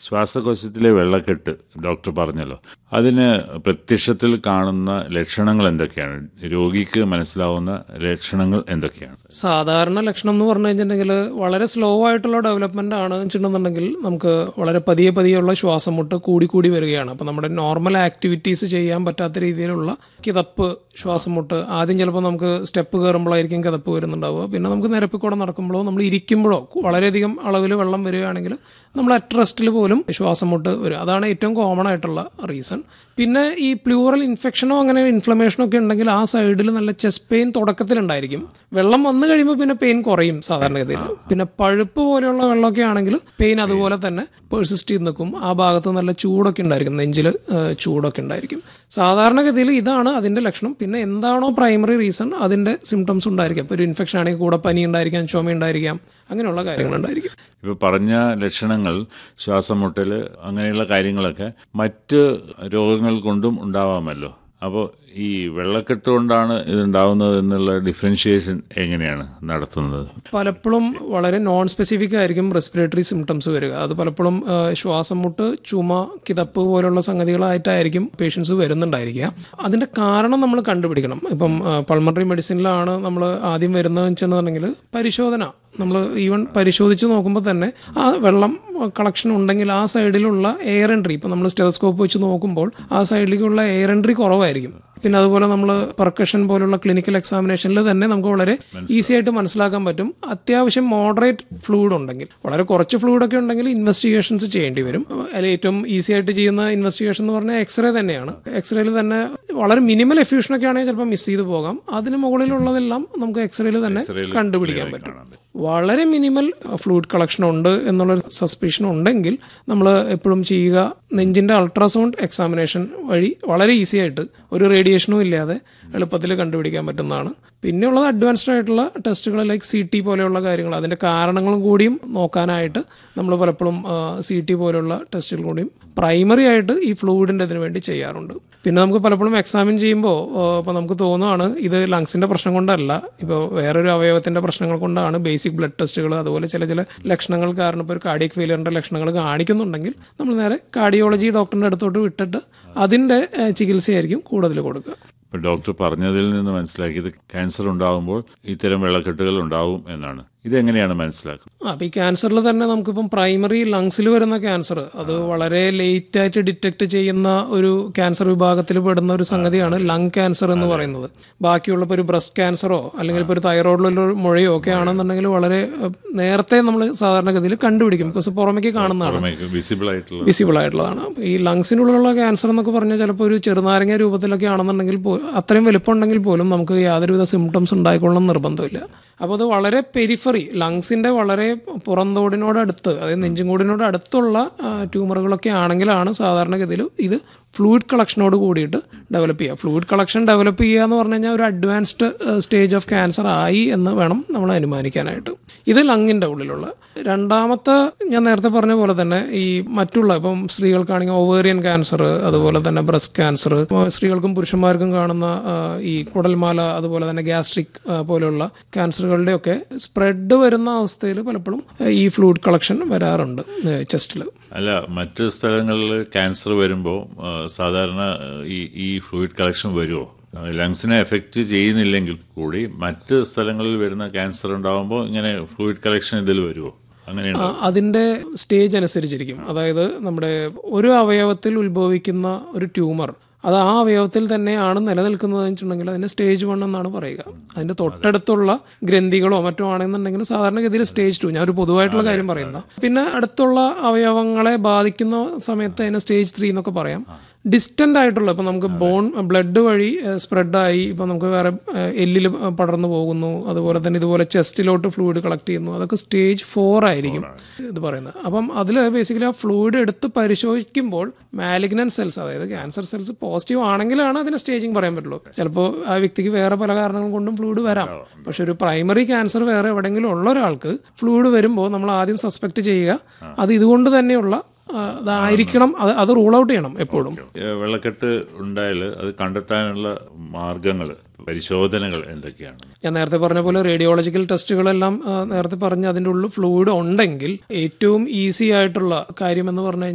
ശ്വാസകോശത്തിലെ വെള്ളക്കെട്ട് ഡോക്ടർ പറഞ്ഞല്ലോ അതിന് പ്രത്യക്ഷത്തിൽ കാണുന്ന ലക്ഷണങ്ങൾ എന്തൊക്കെയാണ് രോഗിക്ക് മനസ്സിലാവുന്ന ലക്ഷണങ്ങൾ എന്തൊക്കെയാണ് സാധാരണ ലക്ഷണം എന്ന് പറഞ്ഞു കഴിഞ്ഞിട്ടുണ്ടെങ്കിൽ വളരെ സ്ലോ ആയിട്ടുള്ള ഡെവലപ്മെന്റ് ആണ് വെച്ചിട്ടുണ്ടെന്നുണ്ടെങ്കിൽ നമുക്ക് വളരെ പതിയെ പതിയെയുള്ള ശ്വാസം മുട്ട് കൂടി കൂടി വരികയാണ് അപ്പം നമ്മുടെ നോർമൽ ആക്ടിവിറ്റീസ് ചെയ്യാൻ പറ്റാത്ത രീതിയിലുള്ള കിതപ്പ് ശ്വാസം മുട്ട് ആദ്യം ചിലപ്പോൾ നമുക്ക് സ്റ്റെപ്പ് കയറുമ്പോഴായിരിക്കും കിതപ്പ് വരുന്നുണ്ടാവുക പിന്നെ നമുക്ക് നിരപ്പിൽ കൂടെ നടക്കുമ്പോഴോ നമ്മൾ ഇരിക്കുമ്പോഴോ വളരെയധികം അളവിൽ വെള്ളം വരികയാണെങ്കിൽ നമ്മൾ അറ്റ് റെസ്റ്റിൽ പോലും ശ്വാസം മുട്ട് വരും അതാണ് ഏറ്റവും കോമൺ ആയിട്ടുള്ള റീസൺ പിന്നെ ഈ പ്ലൂറൽ ഇൻഫെക്ഷനോ അങ്ങനെ ഇൻഫ്ലമേഷനോ ഒക്കെ ഉണ്ടെങ്കിൽ ആ സൈഡിൽ നല്ല ചെസ്റ്റ് പെയിൻ തുടക്കത്തിലുണ്ടായിരിക്കും വെള്ളം വന്നു കഴിയുമ്പോൾ പിന്നെ പെയിൻ കുറയും സാധാരണഗതിയിൽ പിന്നെ പഴുപ്പ് പോലെയുള്ള വെള്ളമൊക്കെ ആണെങ്കിൽ പെയിൻ അതുപോലെ തന്നെ പേഴ്സിസ്റ്റ് ചെയ്ത് നിൽക്കും ആ ഭാഗത്ത് നല്ല ചൂടൊക്കെ ഉണ്ടായിരിക്കും നെഞ്ചിൽ ചൂടൊക്കെ ഉണ്ടായിരിക്കും സാധാരണഗതിയിൽ ഇതാണ് അതിന്റെ ലക്ഷണം പിന്നെ എന്താണോ പ്രൈമറി റീസൺ അതിന്റെ സിംറ്റംസ് ഉണ്ടായിരിക്കും ഇപ്പോൾ ഒരു ഇൻഫെക്ഷൻ ആണെങ്കിൽ കൂടെ പനി ഉണ്ടായിരിക്കാം ചുമ ഉണ്ടായിരിക്കാം അങ്ങനെയുള്ള കാര്യങ്ങൾ ഉണ്ടായിരിക്കും ഇപ്പോൾ പറഞ്ഞ ലക്ഷണങ്ങൾ ശ്വാസം മുട്ടൽ അങ്ങനെയുള്ള കാര്യങ്ങളൊക്കെ മറ്റ് രോഗങ്ങൾ കൊണ്ടും ഉണ്ടാവാമല്ലോ അപ്പോൾ ഈ വെള്ളക്കെട്ട് കൊണ്ടാണ് ഇതുണ്ടാവുന്നത് എന്നുള്ള ഡിഫറൻഷിയേഷൻ എങ്ങനെയാണ് നടത്തുന്നത് പലപ്പോഴും വളരെ നോൺ സ്പെസിഫിക് ആയിരിക്കും റെസ്പിറേറ്ററി സിംറ്റംസ് വരിക അത് പലപ്പോഴും ആ, ശ്വാസം മുട്ട് ചുമ കിതപ്പ് പോലുള്ള സംഗതികളായിട്ടായിരിക്കും പേഷ്യൻസ് വരുന്നുണ്ടായിരിക്കുക അതിന്റെ കാരണം നമ്മൾ കണ്ടുപിടിക്കണം ഇപ്പം പൾമണറി മെഡിസിനിലാണ് നമ്മൾ ആദ്യം വരുന്നതെന്ന് വെച്ചിട്ടുണ്ടെങ്കിൽ പരിശോധന നമ്മൾ ഈവൻ പരിശോധിച്ച് നോക്കുമ്പോൾ തന്നെ ആ വെള്ളം കളക്ഷൻ ഉണ്ടെങ്കിൽ ആ സൈഡിലുള്ള എയർ എൻട്രി ഇപ്പം നമ്മൾ സ്റ്റെതസ്കോപ്പ് വെച്ച് നോക്കുമ്പോൾ ആ സൈഡിലേക്കുള്ള എയർ എൻട്രി കുറവായിരിക്കും പിന്നെ അതുപോലെ നമ്മൾ പെർക്കഷൻ പോലുള്ള ക്ലിനിക്കൽ എക്സാമിനേഷനിൽ തന്നെ നമുക്ക് വളരെ ഈസി ആയിട്ട് മനസ്സിലാക്കാൻ പറ്റും അത്യാവശ്യം മോഡറേറ്റ് ഫ്ലൂയിഡ് ഉണ്ടെങ്കിൽ വളരെ കുറച്ച് ഫ്ലൂയിഡ് ഒക്കെ ഉണ്ടെങ്കിൽ ഇൻവെസ്റ്റിഗേഷൻസ് ചെയ്യേണ്ടി വരും അതിൽ ഏറ്റവും ഈസി ആയിട്ട് ചെയ്യുന്ന ഇൻവെസ്റ്റിഗേഷൻ എന്ന് പറഞ്ഞാൽ എക്സ്റേ തന്നെയാണ് എക്സ്റേയിൽ തന്നെ വളരെ മിനിമൽ എഫ്യൂഷൻ ഒക്കെ ആണെങ്കിൽ ചിലപ്പോൾ മിസ് ചെയ്ത് പോകാം അതിന് മുകളിലുള്ളതെല്ലാം നമുക്ക് എക്സ്റേയിൽ തന്നെ കണ്ടുപിടിക്കാൻ പറ്റും വളരെ മിനിമൽ ഫ്ലൂയിഡ് കളക്ഷൻ ഉണ്ട് എന്നുള്ളൊരു സസ്പിഷൻ ഉണ്ടെങ്കിൽ നമ്മൾ എപ്പോഴും ചെയ്യുക നെഞ്ചിൻ്റെ അൾട്രാസൗണ്ട് എക്സാമിനേഷൻ വഴി വളരെ ഈസി ആയിട്ട് ഒരു റേഡിയേഷനും ഇല്ലാതെ എളുപ്പത്തിൽ കണ്ടുപിടിക്കാൻ പറ്റുന്നതാണ് പിന്നെയുള്ളത് അഡ്വാൻസ്ഡ് ആയിട്ടുള്ള ടെസ്റ്റുകൾ ലൈക്ക് സി ടി പോലെയുള്ള കാര്യങ്ങൾ അതിൻ്റെ കാരണങ്ങളും കൂടിയും നോക്കാനായിട്ട് നമ്മൾ പലപ്പോഴും സി ടി പോലെയുള്ള ടെസ്റ്റുകൾ കൂടിയും പ്രൈമറി ആയിട്ട് ഈ ഫ്ലൂയിഡിൻ്റെ ഇതിന് വേണ്ടി ചെയ്യാറുണ്ട് പിന്നെ നമുക്ക് പലപ്പോഴും എക്സാമിൻ ചെയ്യുമ്പോൾ ഇപ്പോൾ നമുക്ക് തോന്നുവാണ് ഇത് ലങ്സിൻ്റെ പ്രശ്നം കൊണ്ടല്ല ഇപ്പോൾ വേറൊരു അവയവത്തിൻ്റെ പ്രശ്നങ്ങൾ കൊണ്ടാണ് ബേസിക് ബ്ലഡ് ടെസ്റ്റുകൾ അതുപോലെ ചില ചില ലക്ഷണങ്ങൾ കാരണം ഇപ്പോൾ ഒരു കാർഡിയക് ഫെയിലിയറിൻ്റെ ലക്ഷണങ്ങൾ കാണിക്കുന്നുണ്ടെങ്കിൽ നമ്മൾ നേരെ കാർഡിയോളജി ഡോക്ടറിൻ്റെ അടുത്തോട്ട് വിട്ടിട്ട് അതിൻ്റെ ഏഹ്, ചികിത്സയായിരിക്കും കൂടുതൽ കൊടുക്കുക ഇപ്പോൾ ഡോക്ടർ പറഞ്ഞതിൽ നിന്ന് മനസ്സിലാക്കിയത് ക്യാൻസർ ഉണ്ടാകുമ്പോൾ ഇത്തരം വെള്ളക്കെട്ടുകൾ ഉണ്ടാവും എന്നാണ് ഇതെങ്ങനെയാണ് മനസ്സിലാക്കുന്നത് ആ, അപ്പോൾ ഈ ക്യാൻസറിൽ തന്നെ നമുക്കിപ്പം പ്രൈമറി ലങ്സിൽ വരുന്ന ക്യാൻസർ അത് വളരെ ലേറ്റ് ആയിട്ട് ഡിറ്റക്ട് ചെയ്യുന്ന ഒരു ക്യാൻസർ വിഭാഗത്തിൽ പെടുന്ന ഒരു സംഗതിയാണ് ലങ് ക്യാൻസർ എന്ന് പറയുന്നത് ബാക്കിയുള്ള ഇപ്പോൾ ഒരു ബ്രസ്റ്റ് ക്യാൻസറോ അല്ലെങ്കിൽ ഇപ്പോൾ ഒരു തൈറോയിഡിലുള്ള ഒരു മുഴയോ ഒക്കെ ആണെന്നുണ്ടെങ്കിൽ വളരെ ഏഹ്, നേരത്തെ നമ്മൾ സാധാരണഗതിയിൽ കണ്ടുപിടിക്കും ബിക്കോസ് പുറമേക്ക് കാണുന്നതാണ് വിസിബിൾ ആയിട്ടുള്ള വിസിബിൾ ആയിട്ടുള്ളതാണ് അപ്പോൾ ഈ ലങ്സിനുള്ളിലുള്ള ക്യാൻസർ എന്നൊക്കെ പറഞ്ഞാൽ ചിലപ്പോൾ ഒരു ചെറുനാരങ്ങ രൂപത്തിലൊക്കെ ആണെന്നുണ്ടെങ്കിൽ പോ- അത്രയും വലിപ്പം ഉണ്ടെങ്കിൽ പോലും നമുക്ക് യാതൊരുവിധ സിംറ്റംസ് ഉണ്ടായിക്കൊള്ളണം നിർബന്ധമില്ല അപ്പോൾ അത് വളരെ പെരിഫറി ലങ്സിൻ്റെ വളരെ പുറന്തോടിനോടടുത്ത് അതായത് നെഞ്ചുംകൂടിനോട് അടുത്തുള്ള ആ, ട്യൂമറുകളൊക്കെ ആണെങ്കിലാണ് സാധാരണഗതിയിൽ ഇത് ഫ്ലൂയിഡ് കളക്ഷനോട് കൂടിയിട്ട് ഡെവലപ്പ് ചെയ്യുക ഫ്ലൂയിഡ് കളക്ഷൻ ഡെവലപ്പ് ചെയ്യുക എന്ന് പറഞ്ഞു കഴിഞ്ഞാൽ ഒരു അഡ്വാൻസ്ഡ് സ്റ്റേജ് ഓഫ് ക്യാൻസർ ആയി എന്ന് വേണം നമ്മൾ അനുമാനിക്കാനായിട്ട് ഇത് ലങ്ങിൻ്റെ ഉള്ളിലുള്ള രണ്ടാമത്തെ ഞാൻ നേരത്തെ പറഞ്ഞ പോലെ തന്നെ ഈ മറ്റുള്ള ഇപ്പം സ്ത്രീകൾക്കാണെങ്കിൽ ഓവേറിയൻ ക്യാൻസർ അതുപോലെ തന്നെ ബ്രസ്റ്റ് ക്യാൻസർ സ്ത്രീകൾക്കും പുരുഷന്മാർക്കും കാണുന്ന ആ, ഈ കുടൽമാല അതുപോലെ തന്നെ ഗ്യാസ്ട്രിക് പോലെയുള്ള ക്യാൻസറുകളുടെയൊക്കെ സ്പ്രെഡ് വരുന്ന അവസ്ഥയിൽ പലപ്പോഴും ഈ ഫ്ലൂയിഡ് കളക്ഷൻ വരാറുണ്ട് ചെസ്റ്റിൽ അല്ല മറ്റ് സ്ഥലങ്ങളിൽ ക്യാൻസർ വരുമ്പോൾ സാധാരണ ആ, ഈ ഈ ഫ്ലൂയിഡ് കളക്ഷൻ വരുമോ ലങ്സിനെ എഫക്റ്റ് ചെയ്യുന്നില്ലെങ്കിൽ കൂടി മറ്റ് സ്ഥലങ്ങളിൽ വരുന്ന ക്യാൻസർ ഉണ്ടാകുമ്പോൾ ഇങ്ങനെ ഫ്ലൂയിഡ് കളക്ഷൻ ഇതിൽ വരുമോ അങ്ങനെയുണ്ടോ ആ, അതിന്റെ സ്റ്റേജ് അനുസരിച്ചിരിക്കും അതായത് നമ്മുടെ ഒരു അവയവത്തിൽ ഉത്ഭവിക്കുന്ന ഒരു ട്യൂമർ അത് ആ അവയവത്തിൽ തന്നെയാണ് നിലനിൽക്കുന്നത് വെച്ചിട്ടുണ്ടെങ്കിൽ അതിന് സ്റ്റേജ് വൺ എന്നാണ് പറയുക അതിന്റെ തൊട്ടടുത്തുള്ള ഗ്രന്ഥികളോ മറ്റോ ആണെന്നുണ്ടെങ്കിൽ സാധാരണഗതിയിൽ സ്റ്റേജ് ടു ഞാൻ ഒരു പൊതുവായിട്ടുള്ള കാര്യം പറയുന്ന പിന്നെ അടുത്തുള്ള അവയവങ്ങളെ ബാധിക്കുന്ന സമയത്ത് അതിന് സ്റ്റേജ് ത്രീ എന്നൊക്കെ പറയാം ഡിസ്റ്റന്റ് ആയിട്ടുള്ള ഇപ്പം നമുക്ക് ബോൺ ബ്ലഡ് വഴി സ്പ്രെഡായി ഇപ്പം നമുക്ക് വേറെ എല്ലിൽ പടർന്നു പോകുന്നു അതുപോലെ തന്നെ ഇതുപോലെ ചെസ്റ്റിലോട്ട് ഫ്ലൂയിഡ് കളക്ട് ചെയ്യുന്നു അതൊക്കെ സ്റ്റേജ് ഫോർ ആയിരിക്കും ഇത് പറയുന്നത് അപ്പം അതിൽ ബേസിക്കലി ആ ഫ്ലൂയിഡ് എടുത്ത് പരിശോധിക്കുമ്പോൾ മാലിഗ്നൻ സെൽസ് അതായത് ക്യാൻസർ സെൽസ് പോസിറ്റീവ് ആണെങ്കിലാണ് അതിന് സ്റ്റേജിങ് പറയാൻ പറ്റുള്ളൂ ചിലപ്പോൾ ആ വ്യക്തിക്ക് വേറെ പല കാരണങ്ങൾ കൊണ്ടും ഫ്ലൂയിഡ് വരാം പക്ഷെ ഒരു പ്രൈമറി ക്യാൻസർ വേറെ എവിടെയെങ്കിലും ഉള്ള ഒരാൾക്ക് ഫ്ലൂയിഡ് വരുമ്പോൾ നമ്മൾ ആദ്യം സസ്പെക്ട് ചെയ്യുക അത് ഇതുകൊണ്ട് തന്നെയുള്ള ആ, അതായിരിക്കണം അത് അത് റൂൾ ഔട്ട് ചെയ്യണം എപ്പോഴും ഏ, വെള്ളക്കെട്ട് ഉണ്ടായാൽ അത് കണ്ടെത്താനുള്ള മാർഗങ്ങൾ പരിശോധനകൾ എന്തൊക്കെയാണ് ഞാൻ നേരത്തെ പറഞ്ഞ പോലെ റേഡിയോളജിക്കൽ ടെസ്റ്റുകളെല്ലാം ആ, നേരത്തെ പറഞ്ഞ അതിൻ്റെ ഉള്ളിൽ ഫ്ലൂയിഡ് ഉണ്ടെങ്കിൽ ഏറ്റവും ഈസി ആയിട്ടുള്ള കാര്യം എന്ന് പറഞ്ഞു